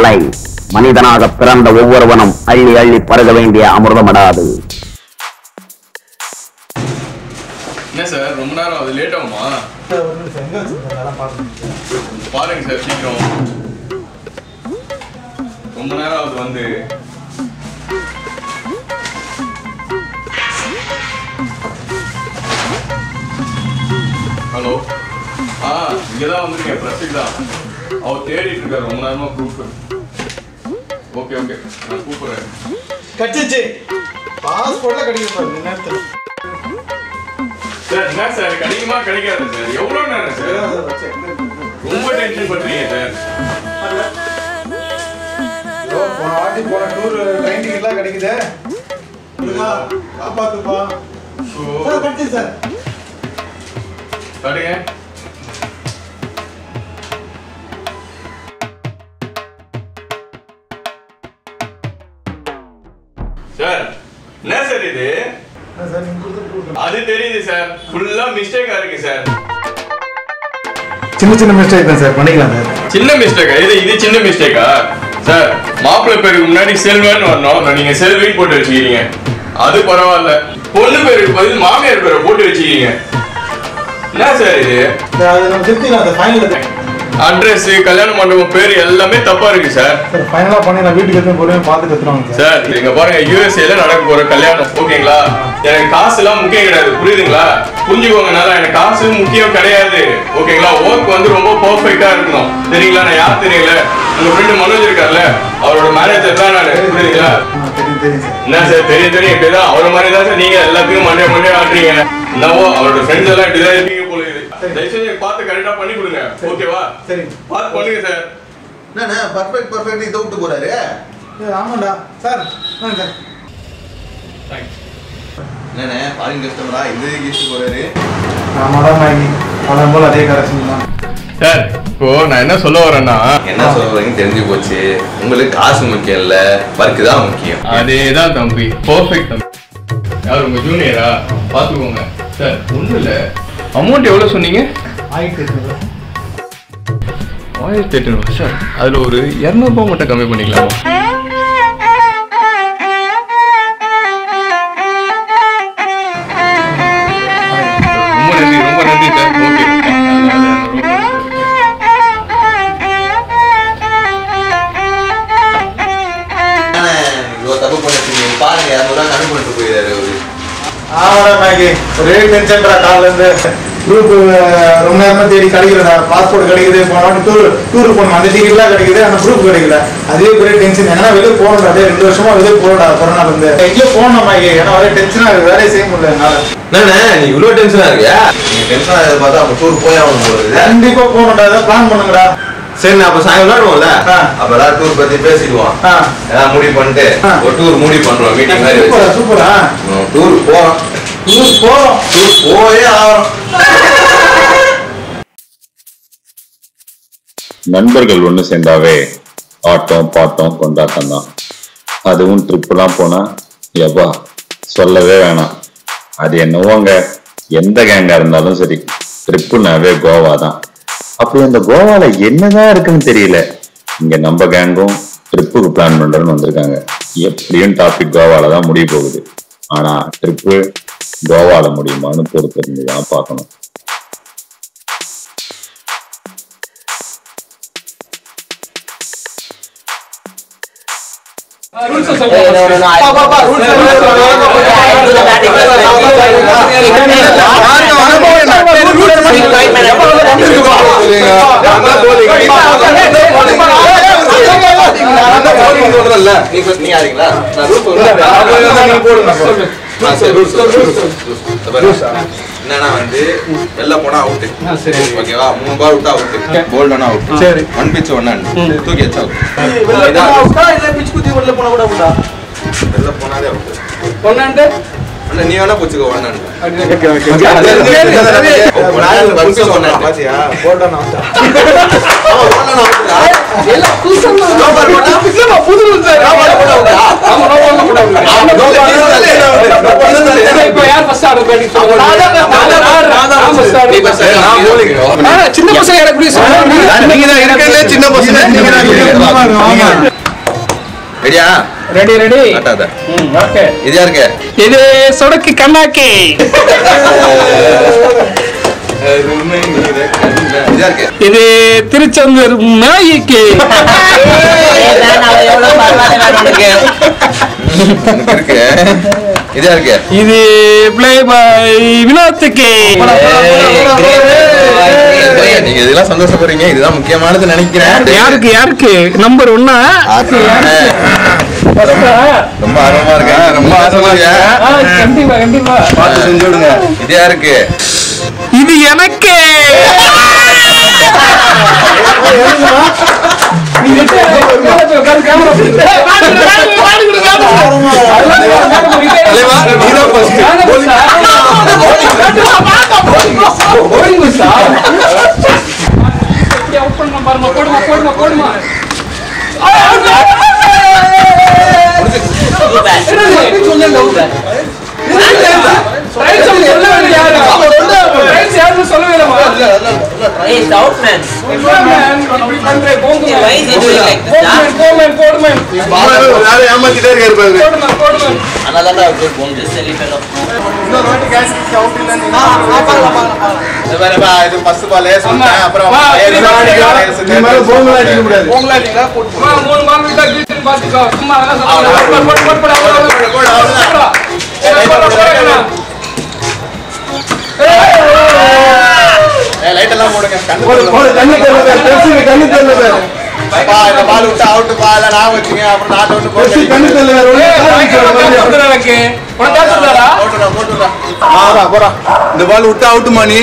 கலை மனிதனாக பிறந்த ஒவ்வொருவனும் அள்ளி அள்ளி பருக வேண்டிய அமிர்தமடாது என்ன சார் ரொம்ப நேரம் அது லேட் ஆகுமா பாருங்க சார் சீக்கிரம் ரொம்ப நேரம் ஆகுது வந்து ஹலோ ஆ இங்கே தான் வந்திருக்கேன் ப்ரெஸ்ஸுக்கு தான் அவர் தேடிட்டு இருக்காரு ரொம்ப நேரமா ப்ரூஃப் ஓகே ஓகே நான் கூப்பிடுறேன் கட்டிச்சு பாஸ்போர்ட்ல கிடைக்கும் சார் இந்த நேரத்தில் சார் என்ன சார் கிடைக்குமா கிடைக்காது சார் எவ்வளோ நேரம் சார் ரொம்ப டென்ஷன் பண்றீங்க சார் ஐயோ, போன வாட்டி போன டூர் ட்ரெயின் டிக்கெட்லாம் கிடைக்குதே முருகா, காப்பாத்துப்பா சார் கட்டிச்சு சார் காட்டுங்க சார் என்ன சார் இது என்ன சார் நீங்க கொடுத்த proof. அது தெரியுது சார் ஃபுல்லா மிஸ்டேக்கா இருக்கு சார் சின்ன சின்ன மிஸ்டேக் தான் சார் பண்ணிக்கலாம் சார் சின்ன மிஸ்டேக்கா இது இது சின்ன மிஸ்டேக்கா சார் மாப்பிள்ளை பேருக்கு முன்னாடி செல்வன்னு வரணும் நீங்க செல்வின்னு போட்டு வச்சுக்கிறீங்க அது பரவாயில்ல பொண்ணு பேருக்கு பதில் மாமியார் பேரை போட்டு வச்சுக்கிறீங்க என்ன சார் இது சார், அது நம்ம திருத்திக்கலாம் சார் ஃபைனல் அட்ரஸ் கல்யாண மண்டபம் பேர் எல்லாமே தப்பா இருக்கு சார் சார் ஃபைனலாக பண்ணி நான் வீட்டுக்கு எடுத்து பொறுமையாக பார்த்துட்டு எடுத்துருவாங்க சார் சார் இங்க பாருங்க யூஎஸ்ஏல நடக்க போற கல்யாணம் ஓகேங்களா எனக்கு காசு எல்லாம் முக்கியம் கிடையாது புரியுதுங்களா புரிஞ்சுக்கோங்க நல்லா எனக்கு காசு முக்கியம் கிடையாது ஓகேங்களா ஒர்க் வந்து ரொம்ப பர்ஃபெக்ட்டா இருக்கணும் சரிங்களா நான் யார் தெரியல உங்க ஃப்ரெண்டு மனோஜ் இருக்கார்ல அவரோட மேனேஜர் தான் நான் புரியுதுங்களா ஆ தெரியும் தெரியும் சார் என்ன சார் தெரியும் தெரியும் இப்படிதான் அவரை மாதிரி தான் சார் நீங்க எல்லாத்துக்கும் மண்டே மண்டே ஆடுறீங்க என்னவோ அவரோட ஃப்ரெண்ட்ஸ் எல்லாம் இப்படிதான் இருப்பீங்க போல இது தயவுசெய்து எனக்கு பார்த்து கரெக்டா பண்ணி கொடுங்க ஓகேவா சரி பார்த்து பண்ணுங்க சார் என்னண்ணே பர்ஃபெக்ட் பர்ஃபெக்ட் இதை விட்டு போறாரு ஏய், ஆமாண்டா சார் வாங்க சார் என்னண்ணே ஃபாரின் கஸ்டமரா இது கிஃப்ட் போறாரு ஆமாடா மேகி படம் போல் அதே கரெக்ஷன் தான் சார் இப்போ நான் என்ன சொல்ல வரேன்னா என்ன சொல்றீங்கன்னு தெரிஞ்சு போச்சு உங்களுக்கு காசு முக்கியம் இல்ல ஒர்க் தான் முக்கியம் அதேதான் தம்பி பர்ஃபெக்ட் தம்பி யார் உங்க ஜூனியரா பாத்துக்கோங்க சார் ஒண்ணும் இல்ல அமௌண்ட் எவ்வளவு சொன்னீங்க ஆயிட்டு இருக்குது ஆயிரத்தி எட்நூறு சார் அதுல ஒரு இரநூறுபா மட்டும் கம்மி பண்ணிக்கலாமா ரொம்ப நன்றி ரொம்ப நன்றி சார் ஓகே அண்ணே, இவ்வளவு தப்பு பண்ணிருக்கீங்க பாருங்க இரநூறுவா கம்மி பண்ணிட்டு போயிடாரு அவரு ஆமாடா மேகி ஒரே டென்ஷன்டா காலைல இருந்து குரூப் ரொம்ப நேரமா தேடி கிடைக்கலடா பாஸ்போர்ட் கிடைக்குது போன வாட்டி டூர் டூர் போனோம் அந்த டிக்கெட்லாம் கிடைக்குது அந்த ப்ரூஃப் கிடைக்கல அதுவே பெரிய டென்ஷன் ஏன்னா வெளியே போகணும்டா அப்படியே ரெண்டு வருஷமா வெளியே போகடா கொரோனா இருந்து எங்கேயோ போகணும் மேகி ஏன்னா ஒரே டென்ஷனா இருக்கு வேலையை செய்ய முடியல என்னால என்னண்ணே நீ இவ்வளவு டென்ஷனா இருக்கியா நீங்க டென்ஷனா ஆகிறத பார்த்தா அப்ப டூர் போய் ஆகணும் போறது கண்டிப்பா போகணும்டா ஏதாவது பிளான் பண்ணுங்கடா சரி நான் அப்ப சாயங்காலம் விளையாடுவோம்ல ஆ. அப்ப எல்லாரும் டூர் பத்தி பேசிடுவோம் ஆ. எல்லாம் முடிவு பண்ணிட்டு ஆ. ஒரு டூர் முடிவு பண்றோம் மீட்டிங் மாதிரி சூப்பரா வச்சு சூப்பரா டூர் போறோம் டூர் போறோம் டூர் போயே ஆகிறோம் நண்பர்கள் ஒன்று சேர்ந்தாவே ஆட்டம் பாட்டம் கொண்டாட்டம் தான் அதுவும் ட்ரிப்புலாம் போனா எவ்வா சொல்லவே வேணாம் அது என்னவோங்க எந்த கேங்கா இருந்தாலும் சரி ட்ரிப்புனாவே கோவா தான் அப்போ இந்த கோவால என்னதான் இருக்குன்னு தெரியல இங்க நம்ம கேங்கும் ட்ரிப்புக்கு பிளான் பண்றோம்னு வந்திருக்காங்க எப்படியும் டாபிக் கோவால தான் முடிய போகுது ஆனா ட்ரிப்பு கோவால முடியுமான்னு பொறுத்து இருந்து தான் பார்க்கணும் என்னன்னா வந்து வெளில போனா அவுட் ஓகேவா மூணு பால் விட்டா அவுட் போல்டனா அவுட் சரி. ஒன் பிச் ஒன் தூக்கி வச்சா out. வெளில போனாலே அவுட் அண்ணா நீ வேணா போச்சுக்கோ ஒன் பாத்தியா போட்டா நீ bus stop. நான் bowling. சின்ன பசங்க எனக்குரிய நீங்க தான் இருக்கிறதுலே சின்ன பசங்க நீங்க தான் இருக்கிறது. ரெடியா ரெடி ரெடி காட்டாத ஓகே இது யாருக்கு இது சொடக்கு கண்ணாக்கி இது யாருக்கு இது திருச்செந்தூர் நாய்க்கு எனக்கு இருக்கு இது யாருக்கு இது பிளே பாய் வினோத்துக்கு நீங்க இதெல்லாம் சந்தோஷப்படுறீங்க இதுதான் முக்கியமானது நினைக்கிறேன் யாருக்கு யாருக்கு நம்பர் ஒன்னா ரொம்ப ஆர்வமா இருக்கேன் ரொம்ப ஆர்வமா இருக்கேன் கண்டிப்பா கண்டிப்பா பார்த்து செஞ்சு விடுங்க இது யாருக்கு இது எனக்கு தலைவா, நீதான் first. யாரும் ஏமாத்திட்டே இருக்காரு பாருங்க இது பாரு, பா, இது first ball ஏ சொல்லிட்டேன். அப்புறம் வா, ஏழு திரும்ப ball அடிக்கலாம். அடிக்கலாம். இது மேல bowling அடிக்க கூடாது. ஏய், light எல்லாம் போடுங்க. கண்ணு தெரியல பாரு. பா, இந்த ball விட்டா out பா, இல்ல நான் வச்சுங்க. அப்புறம் நான் ஒண்ணு போட்டு அடிக்கிறேன். போட்டுடுறா, போட்டுடுறா. போடா, போடா. இந்த பால் விட்டா அவுட் மணி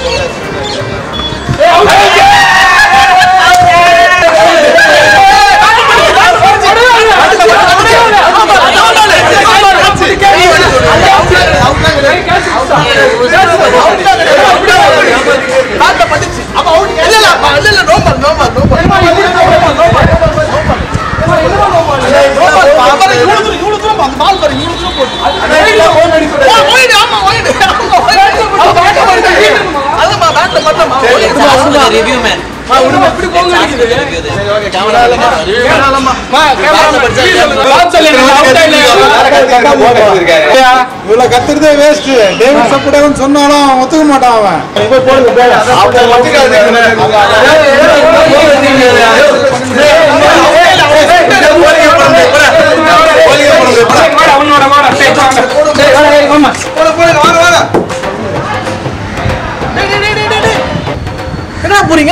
ரிவ்யூ மேன் இவ்வளவு கத்துறதே வேஸ்ட் டேவிட் சப்போர்ட் சொன்னாலும் அவன் ஒத்துக்க மாட்டான் அவன் இப்ப போடுங்க என்ன போறீங்க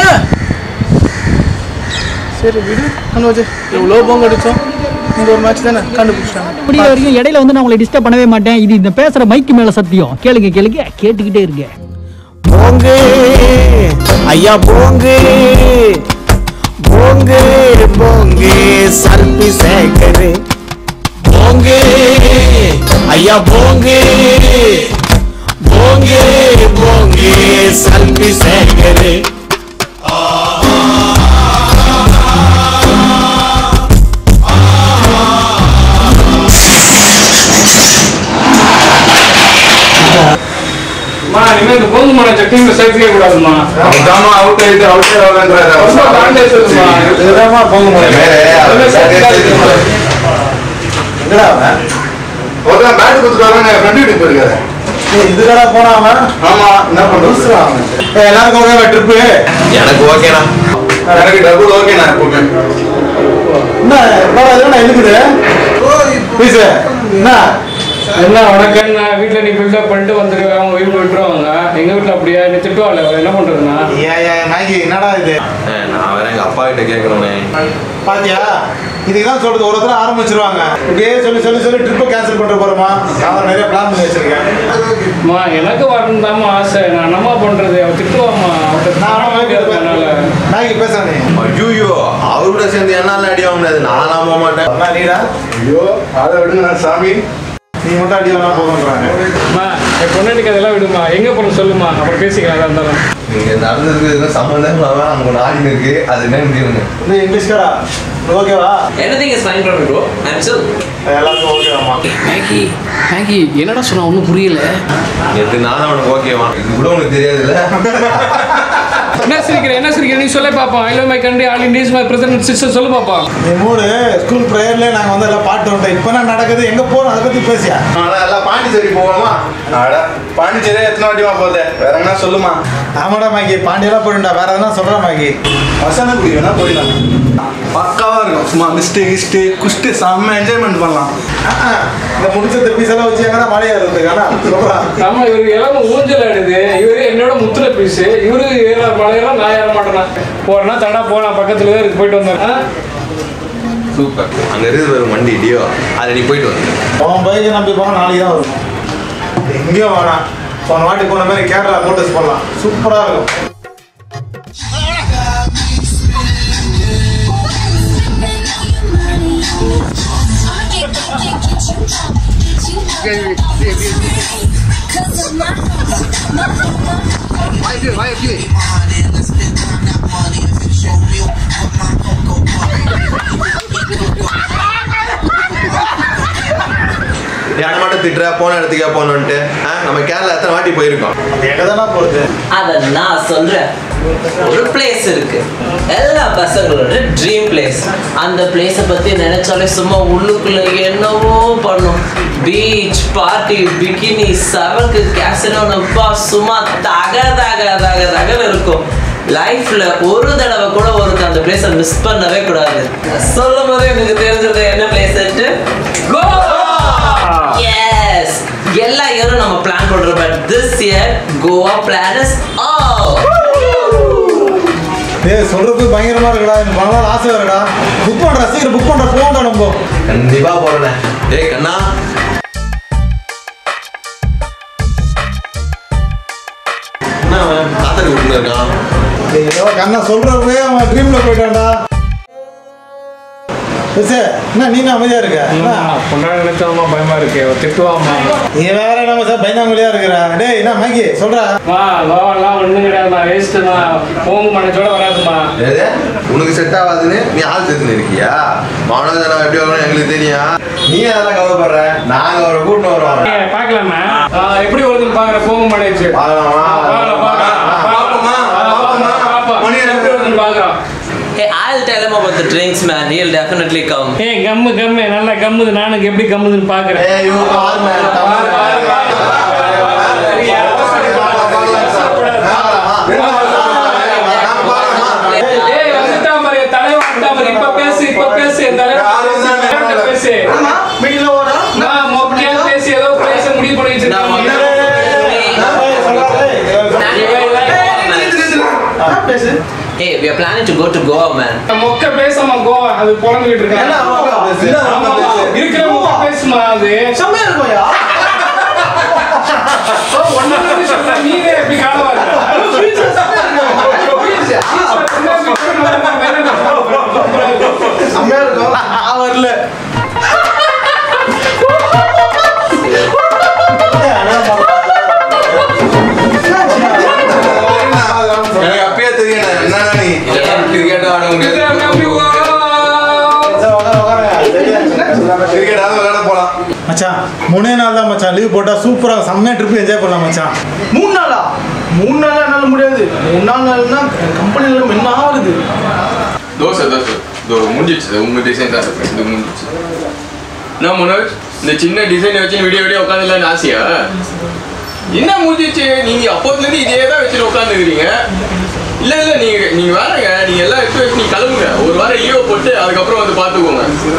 சரி விடு அனுவஜ் எவ்வளோ போங்க அடிச்சோம் இந்த ஒரு மேட்ச் தானே கண்டுபிடிச்சாங்க முடிய வரைக்கும் இடையில வந்து நான் உங்களை டிஸ்டர்ப் பண்ணவே மாட்டேன் இது இந்த பேசுற மைக்கு மேல சத்தியம் கேளுங்க கேளுங்க கேட்டுக்கிட்டே இருங்க போங்கு ஐயா போங்கு போங்கு போங்கு சல்பி சேகரு போங்கு ஐயா போங்கு போங்கு போங்கு சல்பி சேகரு இனிமே இந்த கோந்து மன டீம்ல சேர்த்துக்கவே கூடாதுமா அவன்தாம்மா out ஆயிட்டு out ஆ வரலன்றாரு. ரொம்ப தாண்டே சொல்லுமா இதுதான் போங்க முடியும் வேற, அவர் வேற சேர்த்து எங்கடா அவன் ஒருத்தன் bat கொடுத்துட்டு வரான், என் friend வீட்டுக்கு போயிருக்காரு. ஏய், இதுக்கடா போனா அவன் ஆமா, என்ன பண்றது? லூசுடா அவன். ஏய், எல்லாருக்கும் ஓகேவா ட்ரிப்பு எனக்கு ஓகேண்ணா எனக்கு டபுள் ஓகேண்ணா எப்பவுமே என்ன என்னடா இது என்ன இழுக்குது பீஸ் என்ன என்ன உனக்கு என்ன வீட்டுல நீ பில்டப் பண்ணிட்டு வந்துருக்க அவங்க வீட்டுல விட்டுருவாங்க எங்க வீட்டுல அப்படியா நீ திட்டுவாள் என்ன பண்றதுன்னா ஏன் ஏன் நாய்க்கு என்னடா இது நான் வேற எங்க அப்பா கிட்ட கேட்கணும்னே பாத்தியா இதுக்கு தான் சொல்றது ஒரு ஒருத்தர் ஆரம்பிச்சிருவாங்க இப்படியே சொல்லி சொல்லி சொல்லி ட்ரிப்பை கேன்சல் பண்ற போறோமா நான் நிறைய பிளான் பண்ணி வச்சிருக்கேன் அம்மா எனக்கு வரணும் தாம்மா ஆசை நான் என்னம்மா பண்றது அவ திட்டுவாம்மா நான் அதனால நாய்க்கு பேசுறேன் நீ ஐயோ அவர் கூட சேர்ந்து என்னால அடி வாங்க முடியாது நான்லாம் போக மாட்டேன் அண்ணா, நீடா ஐயோ அதை விடுங்க சாமி நீ மட்டும் அடி வேணா போதுன்றாங்க அம்மா என் பொண்ணாட்டிக்கு அதெல்லாம் விடுமா எங்க போறோம் சொல்லுமா அப்புறம் பேசிக்கலாம் எதா இருந்தாலும் நீங்க நடந்ததுக்கு எதுவும் சம்மந்தம் இல்லாம நமக்கு நாடின்னு இருக்கு அது என்ன முடியுங்க இந்த இங்கிலீஷ்காரா ஓகேவா Anything is fine for me, bro. I'm chill. எல்லாருக்கும் ஓகேவாமா மேகி மேகி என்னடா சொன்னா ஒன்றும் புரியல எது நானும் அவனுக்கு ஓகேவா இது கூட உனக்கு தெரியாதுல்ல என்ன சிரிக்கிற என்ன சிரிக்கிற நீ சொல்ல பாப்போம் I love my country all Indians my president sister சொல்லு பாப்போம் நீ மூணு ஸ்கூல் ப்ரேயர்ல நாங்க வந்து எல்லாம் பாட்டு வந்தோம் இப்போ என்ன நடக்குது எங்க போறோம் அதை பத்தி பேசியா எல்லாம் பாண்டிச்சேரி போவோமா அட பாண்டிச்சேரி எத்தனை வாட்டிமா போகுது வேற என்ன சொல்லுமா ஆமாடா மாக்கி பாண்டியெல்லாம் போயிட்டா வேற எதனா சொல்றேன் மாக்கி வசனம் குடி வேணா போயிடலாம் பக்காவா இருக்கும் சும்மா மிஸ்டு கிஸ்டு குஷ்டு செம்ம என்ஜாய்மெண்ட் பண்ணலாம் இந்த முடிச்ச பீஸ் எல்லாம் வச்சு எங்கன்னா மழையா இருக்கு ஆனா சொல்றான் ஆமா இவரு எல்லாமே ஊஞ்சல் ஆடுது இவரு என்னோட முத்துல பீஸ் இவரு ஏற மலையெல்லாம் நான் ஏற மாட்டேனா போறேன்னா தடா போனா பக்கத்துல தான் இருக்கு போயிட்டு வந்தேன் சூப்பர் அங்க இருந்து வரும் வண்டி டியோ அதை நீ போயிட்டு வந்து உன் பைக்கை நம்பி போனா நாளைக்கு தான் வரும் எங்கேயும் வேணாம் போன வாட்டி போன மாதிரி கேரளா மோட்டர்ஸ் போடலாம் சூப்பரா இருக்கும் யாரை மட்டும் திட்டுற போன இடத்துக்கே போகணுன்ட்டு ஆ, நம்ம கேரளா எத்தனை வாட்டி போயிருக்கோம் எங்க தானே போறது அத நான் சொல்றேன் ஒரு பிளேஸ் இருக்கு எல்லா பசங்களோட ட்ரீம் பிளேஸ் அந்த பிளேஸ பத்தி நினைச்சாலே சும்மா உள்ளுக்குள்ள என்னவோ பண்ணும் பீச் பார்ட்டி பிகினி சரக்கு கேசனோன்னு சும்மா தக தக தக தகன்னு இருக்கும் லைஃப்ல ஒரு தடவை கூட ஒருத்தர் அந்த பிளேஸை மிஸ் பண்ணவே கூடாது சொல்லும் போதே எனக்கு தெரிஞ்சது என்ன பிளேஸ் எஸ் எல்லா இயரும் நம்ம பிளான் பண்றோம் but this year Goa plan is ஏய் சொல்றது பயங்கரமா இருக்குடா எனக்கு பல நாள் ஆசை இருக்குடா புக் பண்றா சீக்கிரம் புக் பண்ற போண்டா நம்ம கண்டிப்பா போறேன் ஏய் கண்ணா என்ன அவன் காத்தடி விட்டுன்னு இருக்கான் ஏதோ கண்ணா சொல்றப்பவே அவன் ட்ரீம்ல போயிட்டான்டா பேசு என்ன நீ அமைதியா இருக்க என்ன? பொண்ணாடி நினைச்சோமா பயமா இருக்கு அவ திட்டுவாமா நீ வேற நம்ம சார் பயந்தாங்குழியா இருக்கிற டேய் என்ன மைக்கி சொல்றா மா லோவெல்லாம் ஒண்ணும் கிடையாதுமா வேஸ்ட் தான் போங்க மனச்சோட வராதுமா ஏது உனக்கு செட் ஆகாதுன்னு நீ ஆள் சேர்த்துன்னு இருக்கியா மனோஜ் நான் எப்படி வரணும் எங்களுக்கு தெரியும் நீ அதெல்லாம் கவலைப்படுற நாங்க அவரை கூட்டிட்டு வரோம் ஏய், பார்க்கலாமா ஆ, எப்படி வருதுன்னு பாக்குற போங்க மனைச்சு பார்க்கலாமா? பாப்போமா? பாப்போமா? மணி எப்படி வருதுன்னு பாக்குறோம் Hey, I'll tell him about the drinks, man. He'll definitely come. ஏய் கம்மு கம்மு நல்லா கம்முது நானுக்கு எப்படி கம்முதுன்னு பாக்குறேன் ஏய் இவங்க பாருங்க பாரு, பாரு, பாரு, ஏய் வந்துட்டா மாதிரி தலைவன் வந்துட்டா மாதிரி இப்ப பேசு இப்ப பேசு தலைவன் பேசு நான் மொக்கையா பேசி ஏதோ பேச முடிவு பண்ணி வச்சிருக்கேன் Hey, we are planning to go to Goa, man. மொக்க பேசாம கோவா அது புலம்பிட்டு இருக்கேன் என்ன மொக்க பேசு? ஆமா, ஆமா. இருக்கிற மொக்க பேசுமா அது செம்மையா இருக்கும்யா ஒன்னு சொல்ற நீங்க எப்படி காலவா செம்மையா இருக்கும் நான் வரல எனக்கு அப்பயே தெரியும் நான் என்னடா நீ கிரிக்கெட் ஆட முடியாது கிரிக்கெட் ஆட விளையாட போலாம் மச்சான் மூணே நாள் தான் மச்சான் லீவ் போட்டா சூப்பரா செம்மையா ட்ரிப் என்ஜாய் பண்ணலாம் மச்சான் மூணு நாளா மூணு நாளா என்னால முடியாது மூணு நாள் நாள்னா கம்பெனில என்ன ஆகுது தோசை தோசை இதோ முடிஞ்சிச்சு உங்க டிசைன் தான் இருக்கு இது முடிஞ்சிச்சு என்ன மனோஜ் இந்த சின்ன டிசைன் வச்சு விடிய விடிய உட்காந்துலான்னு ஆசையா என்ன முடிஞ்சிச்சு நீங்க அப்போதுல இருந்து இதே தான் வச்சுட்டு உட்காந்துக்கிறீங்க இல்ல இல்ல நீங்க நீங்க வேறங்க நீங்க எல்லாம் எடுத்து வச்சு நீங்க கிளம்புங்க ஒரு வாரம் லீவ் போட்டு அதுக்கப்புறம் வந்து பாத்துக்கோங்க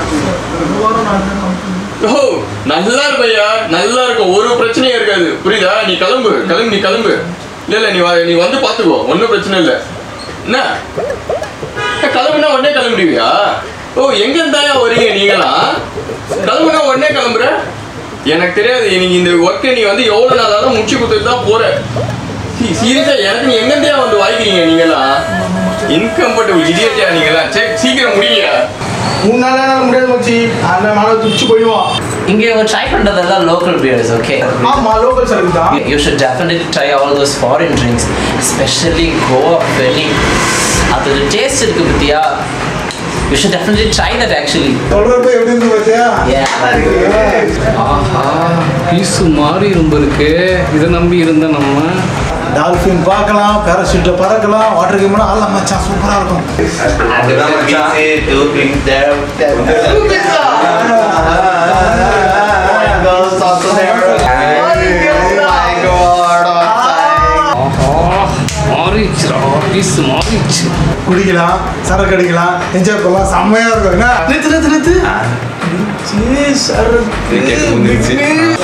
ஓ நல்லா இருப்பையா நல்லா இருக்கும் ஒரு பிரச்சனையும் இருக்காது புரியுதா நீ கிளம்பு கிளம்பு நீ கிளம்பு இல்ல இல்ல நீ வா- நீ வந்து பாத்துக்கோ ஒன்றும் பிரச்சனை இல்லை என்ன ஏ, கிளம்புனா உடனே கிளம்பிடுவியா ஓ எங்க இருந்தாயா வரீங்க நீங்களா கிளம்புனா உடனே கிளம்புற எனக்கு தெரியாது எனக்கு இந்த ஒர்க்கை நீ வந்து எவ்வளவு நாளாலும் முடிச்சு கொடுத்துட்டு தான் போற சீரியஸா எனக்கு நீ எங்க இருந்தே வந்து வாங்கிக்கிறீங்க நீங்களா இன்கம்ஃபர்டபுள் இடியட்டியா நீங்களா சரி சீக்கிரம் முடியா மூணு நாள் என்னால முடியாது மச்சி அந்த மேலே துடிச்சு போயிடுவான் இங்க இவங்க ட்ரை பண்றதெல்லாம் லோக்கல் பியர்ஸ் ஓகே ஆமா லோக்கல் சர்வீஸ் தான் You should definitely try all those foreign drinks, especially Goa Penny. அதோட டேஸ்ட் இருக்கு பத்தியா You should definitely try that actually. சொல்றப்ப எப்படி இருந்து பார்த்தியா Yeah. ஆஹா பீஸு மாதிரி ரொம்ப இருக்கு இதை நம்பி இருந்த நம்ம டால்ஃபின் பார்க்கலாம் பேராஷூட்ல பறக்கலாம் வாட்டர் கேம் ஆடலாம் மச்சான் சூப்பரா இருக்கும் ஆஹா மாறிடுச்சுடா பீஸு மாறிடுச்சு குடிக்கலாம் சரக்கு அடிக்கலாம் என்ஜாய் பண்ணலாம் செம்மையா இருக்கும் என்ன நிறுத்து நிறுத்து நிறுத்து சீ, சரக்கு.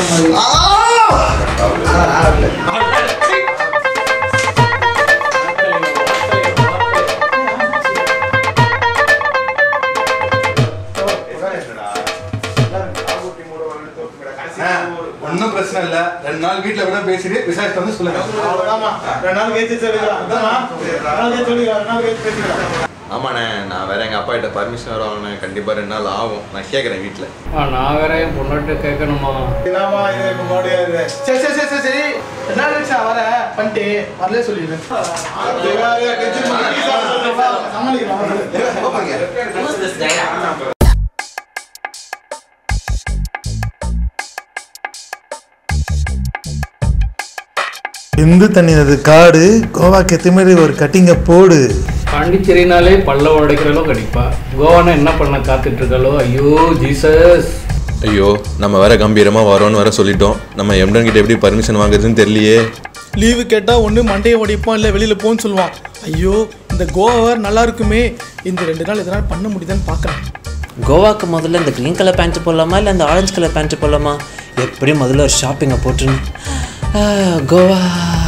ஒன்றும் பிரச்சனை இல்லை ரெண்டு நாள் வீட்டில் விட பேசிட்டு விசாரிச்சு வந்து சொல்லுங்க அவ்வளவுதாம்மா. ரெண்டு நாள் கழிச்சு சொல்லிக்கலாம் அதாம்மா? ரெண்டு நாள் கழிச்சு சொல்லிக்கலாம் ரெண்டு நாள் கழிச்சு பேசிக்கலாம் ஆமாண்ணே நான் வேற எங்கள் அப்பா கிட்ட பர்மிஷன் வர வாங்கினேன் கண்டிப்பாக ரெண்டு நாள் ஆகும் நான் கேட்குறேன் வீட்டில் ஆ, நான் வேற என் பொண்ணாட்ட கேட்கணுமா என்னம்மா இது இப்ப முடியாது சரி சரி சரி சரி சரி ரெண்டு நாள் கழிச்சு நான் வரேன் பண்ணிட்டு வரல சொல்லிடுறேன் சமாளிக்கலாம் Who's this guy? இந்து தண்ணி அது காடு கோவாக்கு எத்திமாரி ஒரு கட்டிங்க போடு பாண்டிச்சேரினாலே பல்ல உடைக்கிறளோ கடிப்பா கோவானா என்ன பண்ண காத்துட்டு இருக்காளோ ஐயோ ஜீசஸ் ஐயோ நம்ம வேற கம்பீரமாக வரோன்னு வேற சொல்லிட்டோம் நம்ம எம்டன் கிட்ட எப்படி பர்மிஷன் வாங்குறதுன்னு தெரியலையே லீவு கேட்டால் ஒன்று மண்டையை உடைப்பான் இல்லை வெளியில் போன்னு சொல்லுவான் ஐயோ இந்த கோவா வேறு நல்லா இருக்குமே இந்த ரெண்டு நாள் எதனால் பண்ண முடியுதான்னு பார்க்குறேன் கோவாக்கு முதல்ல இந்த க்ரீன் கலர் பேண்ட் போடலாமா இல்லை இந்த ஆரஞ்சு கலர் பேண்ட் போடலாமா எப்படியும் முதல்ல ஒரு ஷாப்பிங்கை போட்டுருணும் ஆ, கோவா